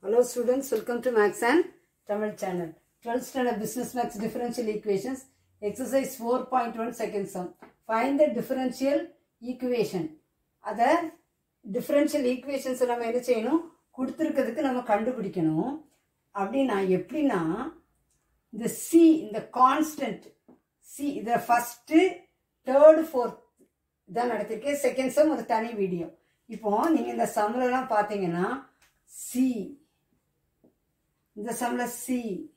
Hello students, welcome to Max and Tamil channel. 12th standard business max differential equations, exercise 4.1 second sum. Find the differential equation. அத differential equations நம்ம என்ன செய்யணும் கொடுத்துருக்கிறதுக்கு நம்ம கண்டுபிடிக்கணும் அப்படின்னா எப்படின்னா இந்த சி இந்த கான்ஸ்டன்ட் சி இதை ஃபஸ்ட்டு தேர்டு ஃபோர்த் இதான் நடத்திருக்கேன் செகண்ட் சம் ஒரு தனி வீடியோ இப்போ நீங்கள் இந்த சம்லலாம் பார்த்தீங்கன்னா சி இந்த சம்ல சி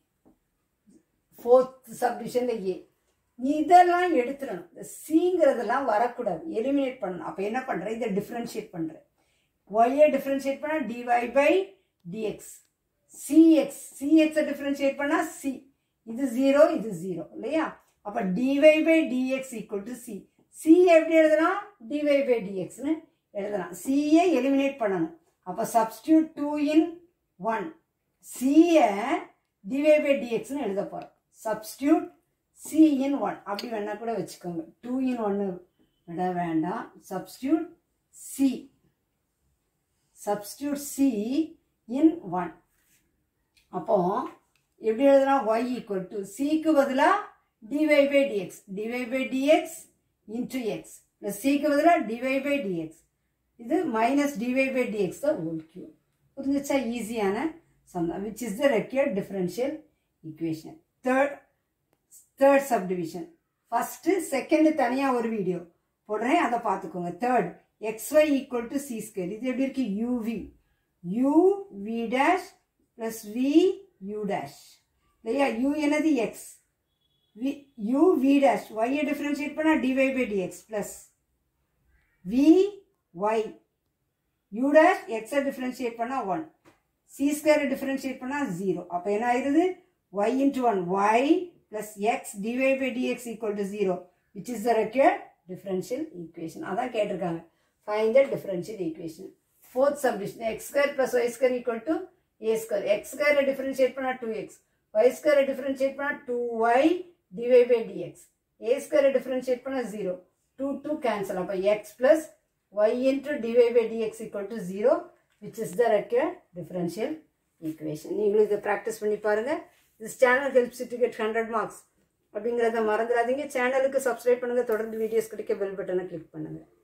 ஃபோர்த் சப்டிஷனில் ஏ இதெல்லாம் எடுத்துடணும் இந்த சிங்கிறதெல்லாம் வரக்கூடாது எலிமினேட் பண்ணணும் அப்போ என்ன பண்ணுறேன் இதை டிஃப்ரென்ஷியேட் பண்ணுறேன் ஒய்யை டிஃப்ரென்ஷியேட் பண்ணால் டிஒய் பை டிஎக்ஸ் சிஎக்ஸ் சிஎக்ஸை டிஃப்ரென்ஷியேட் பண்ணால் சி இது ஜீரோ இது ஜீரோ இல்லையா அப்போ dy by dx equal to c c எப்படி எழுதலாம் டிஒய் பை டிஎக்ஸ்னு எழுதலாம் சியை எலிமினேட் பண்ணணும் அப்போ சப்ஸ்டியூட் டூ இன் ஒன் சியை டிவை பை டிஎக்ஸ்னு எழுத போகிறோம் சப்ஸ்டியூட் சி இன் ஒன் அப்படி வேணா கூட வச்சுக்கோங்க டூ இன் ஒன்று விட வேண்டாம் substitute c substitute c in one அப்போ எப்படி எழுதலாம் ஒய் ஈக்குவல் டு சிக்கு பதிலாக டிவை பை டிஎக்ஸ் டிவை by dx into x plus சிக்கு பதிலாக டிவை பை டிஎக்ஸ் இது மைனஸ் டிவை பை டிஎக்ஸ் தான் ஹோல் கியூ புரிஞ்சிச்சா ஈஸியான சம் தான் which is the required differential equation third third subdivision first second தனியாக ஒரு வீடியோ போடுறேன் அதை பார்த்துக்கோங்க third xy equal to c square இது எப்படி இருக்கு UV u v dash plus v u dash இல்லையா யூ என்னது x v u v dash ஒய்யை டிஃப்ரென்ஷியேட் பண்ணால் டிவை by dx plus v y u dash எக்ஸை டிஃப்ரென்ஷியேட் பண்ணால் ஒன் சி ஸ்கொயரை டிஃப்ரென்ஷியேட் பண்ணால் ஜீரோ அப்போ என்ன ஆயிருது y into one y plus x டிவை by dx equal to zero which is the required differential equation அதான் கேட்டிருக்காங்க fine the differential equation fourth subdivision x square plus y square equal to a square x ஸ்கொயரை differentiate பண்ணால் two x y ஸ்கொயரை differentiate பண்ணால் two y டிவை by dx a ஸ்கொயரை differentiate பண்ணால் zero two two cancel அப்போ x plus y into dy by dx equal to 0 which is the required differential equation நீங்களும் இதை ப்ராக்டிஸ் பண்ணி பாருங்க this channel helps to get hundred marks அப்படிங்கிறத மறந்துடாதீங்க சேனலுக்கு சப்ஸ்கிரைப் பண்ணுங்க தொடர்ந்து வீடியோஸ் கிடைக்க பெல் பட்டனை கிளிக் பண்ணுங்க